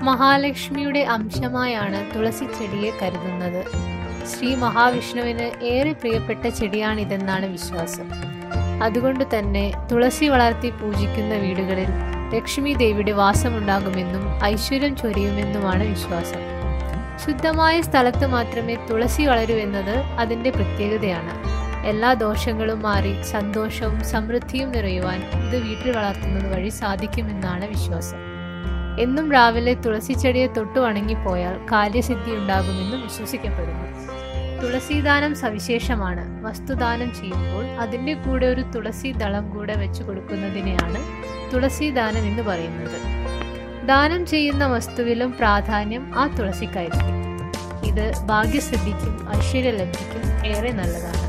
മഹാലക്ഷ്മിയുടെ അംശമായാണ് തുളസി ചെടിയെ കരുതുന്നത് ശ്രീ മഹാവിഷ്ണുവിന് ഏറെ പ്രിയപ്പെട്ട ചെടിയാണിതെന്നാണ് വിശ്വാസം അതുകൊണ്ട് തന്നെ തുളസി വളർത്തി പൂജിക്കുന്ന വീടുകളിൽ ലക്ഷ്മി ദേവിയുടെ വാസമുണ്ടാകുമെന്നും ഐശ്വര്യം ചൊരിയുമെന്നുമാണ് വിശ്വാസം ശുദ്ധമായ സ്ഥലത്ത് മാത്രമേ തുളസി വളരൂ എന്നത് അതിൻ്റെ പ്രത്യേകതയാണ് എല്ലാ ദോഷങ്ങളും മാറി സന്തോഷവും സമൃദ്ധിയും നിറയുവാൻ ഇത് വീട്ടിൽ വളർത്തുന്നത് വഴി സാധിക്കുമെന്നാണ് വിശ്വാസം എന്നും രാവിലെ തുളസി ചെടിയെ തൊട്ടു വണങ്ങിപ്പോയാൽ കാര്യസിദ്ധി ഉണ്ടാകുമെന്നും വിശ്വസിക്കപ്പെടുന്നു തുളസീദാനം സവിശേഷമാണ് വസ്തുദാനം ചെയ്യുമ്പോൾ അതിൻ്റെ കൂടെ ഒരു തുളസി ദളം കൂടെ വെച്ച് കൊടുക്കുന്നതിനെയാണ് തുളസീദാനം എന്ന് പറയുന്നത് ദാനം ചെയ്യുന്ന വസ്തുവിലും പ്രാധാന്യം ആ തുളസിക്കായിരിക്കും ഇത് ഭാഗ്യസിദ്ധിക്കും ഐശ്വര്യലബ്ധിക്കും ഏറെ നല്ലതാണ്